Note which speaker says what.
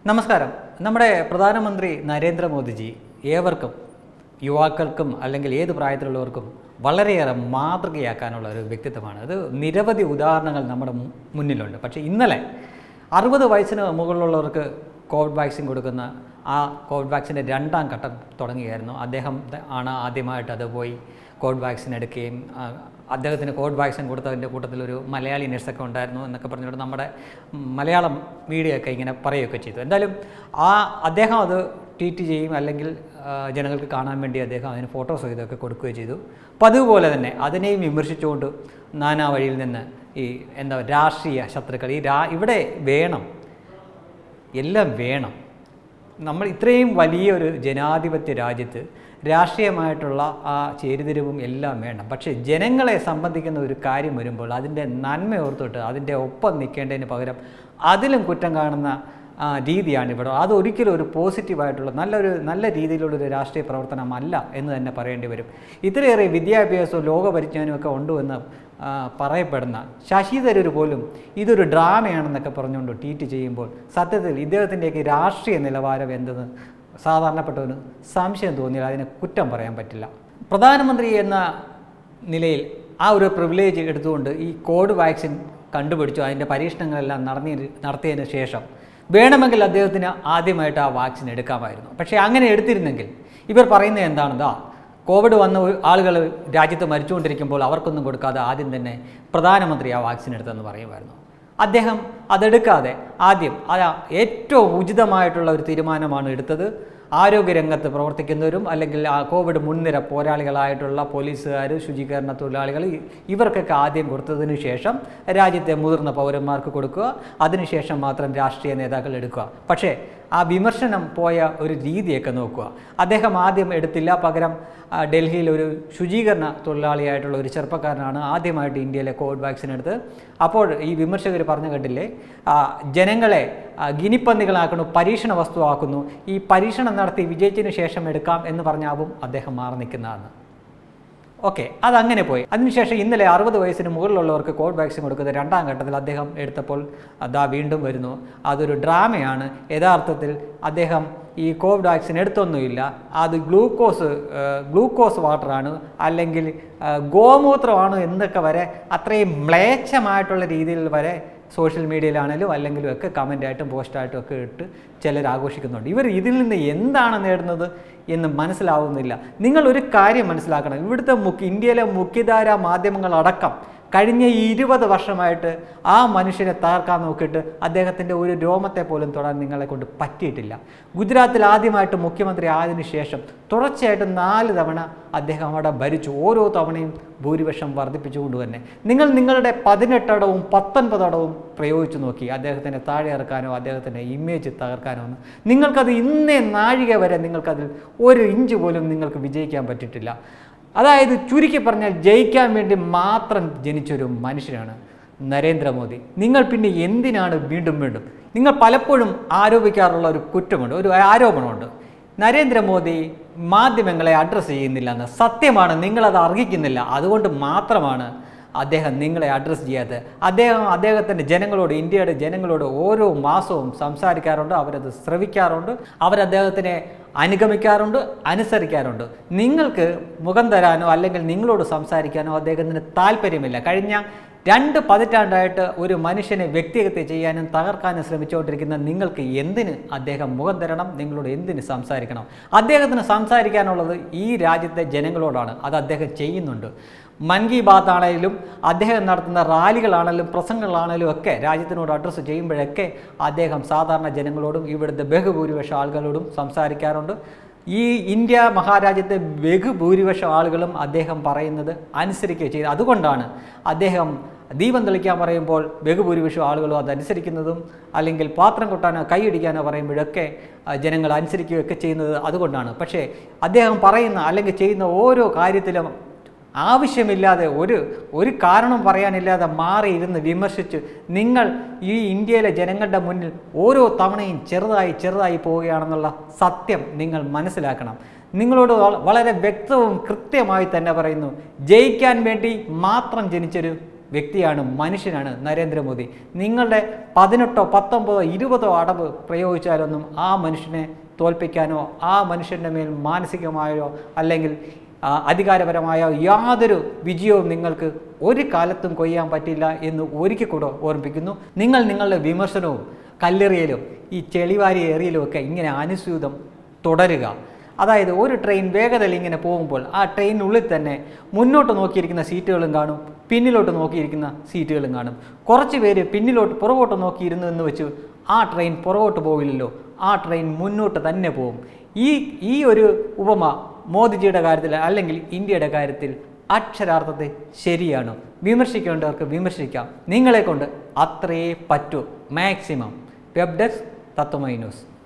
Speaker 1: നമസ്കാരം നമ്മുടെ പ്രധാനമന്ത്രി നരേന്ദ്രമോദിജി ഏവർക്കും യുവാക്കൾക്കും അല്ലെങ്കിൽ ഏത് പ്രായത്തിലുള്ളവർക്കും വളരെയേറെ മാതൃകയാക്കാനുള്ള ഒരു വ്യക്തിത്വമാണ് അത് നിരവധി ഉദാഹരണങ്ങൾ നമ്മുടെ മു- മുന്നിലുണ്ട് പക്ഷേ ഇന്നലെ അറുപത് വയസ്സിന് മുകളിലുള്ളവർക്ക് കോവിഡ് വാക്സിൻ കൊടുക്കുന്ന ആ കോവിഡ് വാക്സിൻ്റെ രണ്ടാം ഘട്ടം തുടങ്ങിയായിരുന്നു അദ്ദേഹം ത- ആണ് ആദ്യമായിട്ട് അത് പോയി കോവിഡ് വാക്സിൻ എടുക്കുകയും ആ, അദ്ദേഹത്തിന് കോവിഡ് വാക്സിൻ കൊടുത്തതിൻ്റെ കൂട്ടത്തിൽ ഒരു മലയാളി നഴ്സൊക്കെ ഉണ്ടായിരുന്നു എന്നൊക്കെ പറഞ്ഞുകൊണ്ട് നമ്മുടെ മലയാളം മീഡിയ ഒക്കെ ഇങ്ങനെ പറയുകയൊക്കെ ചെയ്തു എന്തായാലും ആ അദ്ദേഹം അത് ട്വീറ്റ് ചെയ്യും അല്ലെങ്കിൽ ആ, ജനങ്ങൾക്ക് കാണാൻ വേണ്ടി അദ്ദേഹം അതിന് ഫോട്ടോസ് ഇതൊക്കെ കൊടുക്കുകയും ചെയ്തു അപ്പോൾ അതുപോലെ തന്നെ അതിനെയും വിമർശിച്ചുകൊണ്ട് നാനാ വഴിയിൽ നിന്ന് ഈ എന്താ രാഷ്ട്രീയ ശത്രുക്കൾ ഈ രാ ഇവിടെ വേണം എല്ലാം വേണം നമ്മൾ ഇത്രയും വലിയൊരു ജനാധിപത്യ രാജ്യത്ത് രാഷ്ട്രീയമായിട്ടുള്ള ആ ചേരിതിരിവും എല്ലാം വേണം പക്ഷേ ജനങ്ങളെ സംബന്ധിക്കുന്ന ഒരു കാര്യം വരുമ്പോൾ അതിൻ്റെ നന്മ ഓർത്തിട്ട് അതിൻ്റെ ഒപ്പം നിൽക്കേണ്ടതിന് പകരം അതിലും കുറ്റം കാണുന്ന ആ, രീതിയാണ് ഇവിടെ അത് ഒരിക്കലും ഒരു പോസിറ്റീവായിട്ടുള്ള നല്ലൊരു നല്ല രീതിയിലുള്ളൊരു രാഷ്ട്രീയ പ്രവർത്തനമല്ല എന്ന് തന്നെ പറയേണ്ടി വരും ഇത്രയേറെ വിദ്യാഭ്യാസവും ലോകപരിജ്ഞാനവും ഒക്കെ ഉണ്ട് എന്ന് ആ, പറയപ്പെടുന്ന ശശി തരൂർ പോലും ഇതൊരു ഡ്രാമയാണെന്നൊക്കെ പറഞ്ഞുകൊണ്ട് ട്വീറ്റ് ചെയ്യുമ്പോൾ സത്യത്തിൽ ഇദ്ദേഹത്തിൻ്റെയൊക്കെ രാഷ്ട്രീയ നിലവാരം എന്തെന്ന് സാധാരണപ്പെട്ടവന് സംശയം തോന്നിയാൽ അതിനെ കുറ്റം പറയാൻ പറ്റില്ല പ്രധാനമന്ത്രി എന്ന നിലയിൽ ആ ഒരു പ്രിവിലേജ് എടുത്തുകൊണ്ട് ഈ കോവിഡ് വാക്സിൻ കണ്ടുപിടിച്ചു അതിൻ്റെ പരീക്ഷണങ്ങളെല്ലാം നടന്നി നടത്തിയതിന് ശേഷം വേണമെങ്കിൽ അദ്ദേഹത്തിന് ആദ്യമായിട്ട് ആ വാക്സിൻ എടുക്കാമായിരുന്നു പക്ഷേ അങ്ങനെ എടുത്തിരുന്നെങ്കിൽ ഇവർ പറയുന്നത് എന്താണെന്നാ കോവിഡ് വന്ന ആളുകൾ രാജ്യത്ത് മരിച്ചുകൊണ്ടിരിക്കുമ്പോൾ അവർക്കൊന്നും കൊടുക്കാതെ ആദ്യം തന്നെ പ്രധാനമന്ത്രി ആ വാക്സിൻ എടുത്തെന്ന് പറയുമായിരുന്നു അദ്ദേഹം അതെടുക്കാതെ ആദ്യം അത് ഏറ്റവും ഉചിതമായിട്ടുള്ള ഒരു തീരുമാനമാണ് എടുത്തത് ആരോഗ്യരംഗത്ത് പ്രവർത്തിക്കുന്നവരും അല്ലെങ്കിൽ ആ കോവിഡ് മുൻനിര പോരാളികളായിട്ടുള്ള പോലീസുകാർ ശുചീകരണ തൊഴിലാളികൾ ഇ- ഇവർക്കൊക്കെ ആദ്യം കൊടുത്തതിന് ശേഷം രാജ്യത്തെ മുതിർന്ന പൗരന്മാർക്ക് കൊടുക്കുക അതിനുശേഷം മാത്രം രാഷ്ട്രീയ നേതാക്കൾ എടുക്കുക പക്ഷേ ആ വിമർശനം പോയ ഒരു രീതിയൊക്കെ നോക്കുക അദ്ദേഹം ആദ്യം എടുത്തില്ല പകരം ആ, ഡൽഹിയിൽ ഒരു ശുചീകരണ തൊഴിലാളിയായിട്ടുള്ള ഒരു ചെറുപ്പക്കാരനാണ് ആദ്യമായിട്ട് ഇന്ത്യയിലെ കോവിഡ് വാക്സിൻ എടുത്ത് അപ്പോൾ ഈ വിമർശകർ പറഞ്ഞു കേട്ടില്ലേ ആ, ജനങ്ങളെ ആ, ഗിനിപ്പന്നികളാക്കുന്നു പരീക്ഷണ വസ്തുവാക്കുന്നു ഈ പരീക്ഷണം നടത്തി വിജയിച്ചതിന് ശേഷം എടുക്കാം എന്ന് പറഞ്ഞാവും അദ്ദേഹം മാറി നിൽക്കുന്നതാണ് ഓക്കെ അതങ്ങനെ പോയി അതിനുശേഷം ഇന്നലെ അറുപത് വയസ്സിന് മുകളിലുള്ളവർക്ക് കോവിഡ് വാക്സിൻ കൊടുക്കുന്ന രണ്ടാം ഘട്ടത്തിൽ അദ്ദേഹം എടുത്തപ്പോൾ അതാ വീണ്ടും വരുന്നു അതൊരു ഡ്രാമയാണ് യഥാർത്ഥത്തിൽ അദ്ദേഹം ഈ കോവിഡ് വാക്സിൻ എടുത്തൊന്നുമില്ല അത് ഗ്ലൂക്കോസ് ഏഹ്, ഗ്ലൂക്കോസ് വാട്ടറാണ് അല്ലെങ്കിൽ ഏഹ്, ഗോമൂത്രമാണ് എന്നൊക്കെ വരെ അത്രയും മ്ലേച്ഛമായിട്ടുള്ള രീതിയിൽ വരെ സോഷ്യൽ മീഡിയയിലാണെങ്കിലും അല്ലെങ്കിലും ഒക്കെ കമൻ്റായിട്ടും പോസ്റ്റായിട്ടും ഒക്കെ ഇട്ട് ചിലർ ആഘോഷിക്കുന്നുണ്ട് ഇവർ ഇതിൽ നിന്ന് എന്താണ് നേടുന്നത് എന്ന് മനസ്സിലാവുന്നില്ല നിങ്ങൾ ഒരു കാര്യം മനസ്സിലാക്കണം ഇവിടുത്തെ മുഖ്യ ഇന്ത്യയിലെ മുഖ്യധാര മാധ്യമങ്ങളടക്കം കഴിഞ്ഞ ഇരുപത് വർഷമായിട്ട് ആ മനുഷ്യനെ തകർക്കാൻ നോക്കിയിട്ട് അദ്ദേഹത്തിൻ്റെ ഒരു രോമത്തെ പോലും തൊടാൻ നിങ്ങളെ കൊണ്ട് പറ്റിയിട്ടില്ല ഗുജറാത്തിൽ ആദ്യമായിട്ട് മുഖ്യമന്ത്രി ആയതിനു ശേഷം തുടർച്ചയായിട്ട് നാല് തവണ അദ്ദേഹം അവിടെ ഭരിച്ചു ഓരോ തവണയും ഭൂരിപക്ഷം വർദ്ധിപ്പിച്ചുകൊണ്ട് തന്നെ നിങ്ങൾ നിങ്ങളുടെ പതിനെട്ടടവും പത്തൊൻപതടവും പ്രയോഗിച്ചു നോക്കി അദ്ദേഹത്തിനെ താഴെ ഇറക്കാനോ അദ്ദേഹത്തിൻ്റെ ഇമേജ് തകർക്കാനോ ഒന്നും നിങ്ങൾക്കത് ഇന്നേ നാഴിക വരെ നിങ്ങൾക്കതിൽ ഒരു ഇഞ്ച് പോലും നിങ്ങൾക്ക് വിജയിക്കാൻ പറ്റിയിട്ടില്ല അതായത് ചുരുക്കി പറഞ്ഞാൽ ജയിക്കാൻ വേണ്ടി മാത്രം ജനിച്ചൊരു മനുഷ്യനാണ് നരേന്ദ്രമോദി നിങ്ങൾ പിന്നെ എന്തിനാണ് വീണ്ടും വീണ്ടും നിങ്ങൾ പലപ്പോഴും ആരോപിക്കാറുള്ള ഒരു കുറ്റമുണ്ട് ഒരു ആരോപണമുണ്ട് നരേന്ദ്രമോദി മാധ്യമങ്ങളെ അഡ്രസ്സ് ചെയ്യുന്നില്ല എന്ന് സത്യമാണ് നിങ്ങളത് അർഹിക്കുന്നില്ല അതുകൊണ്ട് മാത്രമാണ് അദ്ദേഹം നിങ്ങളെ അഡ്രസ്സ് ചെയ്യാത്തത് അദ്ദേഹം അദ്ദേഹത്തിൻ്റെ ജനങ്ങളോട് ഇന്ത്യയുടെ ജനങ്ങളോട് ഓരോ മാസവും സംസാരിക്കാറുണ്ട് അവരത് ശ്രവിക്കാറുണ്ട് അവരദ്ദേഹത്തിനെ അനുഗമിക്കാറുണ്ട് അനുസരിക്കാറുണ്ട് നിങ്ങൾക്ക് മുഖം തരാനോ അല്ലെങ്കിൽ നിങ്ങളോട് സംസാരിക്കാനോ അദ്ദേഹത്തിന് താല്പര്യമില്ല കഴിഞ്ഞ രണ്ട് പതിറ്റാണ്ടായിട്ട് ഒരു മനുഷ്യനെ വ്യക്തിഹത്യ ചെയ്യാനും തകർക്കാനും ശ്രമിച്ചുകൊണ്ടിരിക്കുന്ന നിങ്ങൾക്ക് എന്തിന് അദ്ദേഹം മുഖം തരണം നിങ്ങളോട് എന്തിന് സംസാരിക്കണം അദ്ദേഹത്തിന് സംസാരിക്കാനുള്ളത് ഈ രാജ്യത്തെ ജനങ്ങളോടാണ് അത് അദ്ദേഹം ചെയ്യുന്നുണ്ട് മൻ കി ബാത്ത് ആണെങ്കിലും അദ്ദേഹം നടത്തുന്ന റാലികളാണെങ്കിലും പ്രസംഗങ്ങളാണെങ്കിലും ഒക്കെ രാജ്യത്തിനോട് അഡ്രസ്സ് ചെയ്യുമ്പോഴൊക്കെ അദ്ദേഹം സാധാരണ ജനങ്ങളോടും ഇവിടുത്തെ ബഹുഭൂരിപക്ഷ ആളുകളോടും സംസാരിക്കാറുണ്ട് ഈ ഇന്ത്യ മഹാരാജ്യത്തെ ബഹുഭൂരിപക്ഷം ആളുകളും അദ്ദേഹം പറയുന്നത് അനുസരിക്കുകയും ചെയ്തു അതുകൊണ്ടാണ് അദ്ദേഹം ദീപം തെളിക്കാൻ പറയുമ്പോൾ ബഹുഭൂരിപക്ഷം ആളുകളും അതനുസരിക്കുന്നതും അല്ലെങ്കിൽ പാത്രം കൊട്ടാനോ കൈയടിക്കാനോ പറയുമ്പോഴൊക്കെ ആ, ജനങ്ങൾ അനുസരിക്കുകയൊക്കെ ചെയ്യുന്നത് അതുകൊണ്ടാണ് പക്ഷേ അദ്ദേഹം പറയുന്ന അല്ലെങ്കിൽ ചെയ്യുന്ന ഓരോ കാര്യത്തിലും ആവശ്യമില്ലാതെ ഒരു ഒരു കാരണം പറയാനില്ലാതെ മാറി ഇരുന്ന് വിമർശിച്ച് നിങ്ങൾ ഈ ഇന്ത്യയിലെ ജനങ്ങളുടെ മുന്നിൽ ഓരോ തവണയും ചെറുതായി ചെറുതായി പോവുകയാണെന്നുള്ള സത്യം നിങ്ങൾ മനസ്സിലാക്കണം നിങ്ങളോട് വള- വളരെ വ്യക്തവും കൃത്യമായി തന്നെ പറയുന്നു ജയിക്കാൻ വേണ്ടി മാത്രം ജനിച്ചൊരു വ്യക്തിയാണ് മനുഷ്യനാണ് നരേന്ദ്രമോദി നിങ്ങളുടെ പതിനെട്ടോ പത്തൊമ്പതോ ഇരുപതോ അടവ് പ്രയോഗിച്ചാലൊന്നും ആ മനുഷ്യനെ തോൽപ്പിക്കാനോ ആ മനുഷ്യൻ്റെ മേൽ മാനസികമായോ അല്ലെങ്കിൽ ആ, അധികാരപരമായ യാതൊരു വിജയവും നിങ്ങൾക്ക് ഒരു കാലത്തും കൊയ്യാൻ പറ്റില്ല എന്ന് ഒരിക്കൽ കൂടെ ഓർമ്മിപ്പിക്കുന്നു നിങ്ങൾ നിങ്ങളുടെ വിമർശനവും കല്ലെറിയലും ഈ ചെളിവാരി എറിയലും ഒക്കെ ഇങ്ങനെ അനുസ്യൂതം തുടരുക അതായത് ഒരു ട്രെയിൻ വേഗതയിൽ ഇങ്ങനെ പോകുമ്പോൾ ആ ട്രെയിനിനുള്ളിൽ തന്നെ മുന്നോട്ട് നോക്കിയിരിക്കുന്ന സീറ്റുകളും കാണും പിന്നിലോട്ട് നോക്കിയിരിക്കുന്ന സീറ്റുകളും കാണും കുറച്ച് പേര് പിന്നിലോട്ട് പുറകോട്ട് നോക്കിയിരുന്നു എന്ന് വെച്ച് ആ ട്രെയിൻ പുറകോട്ട് പോവില്ലല്ലോ ആ ട്രെയിൻ മുന്നോട്ട് തന്നെ പോകും ഈ ഈ ഒരു ഉപമ മോദിജിയുടെ കാര്യത്തിൽ അല്ലെങ്കിൽ ഇന്ത്യയുടെ കാര്യത്തിൽ അക്ഷരാർത്ഥത്തിൽ ശരിയാണ് വിമർശിക്കേണ്ടവർക്ക് വിമർശിക്കാം നിങ്ങളെ കൊണ്ട് അത്രയേ പറ്റൂ maximum web desk Tatwamayi news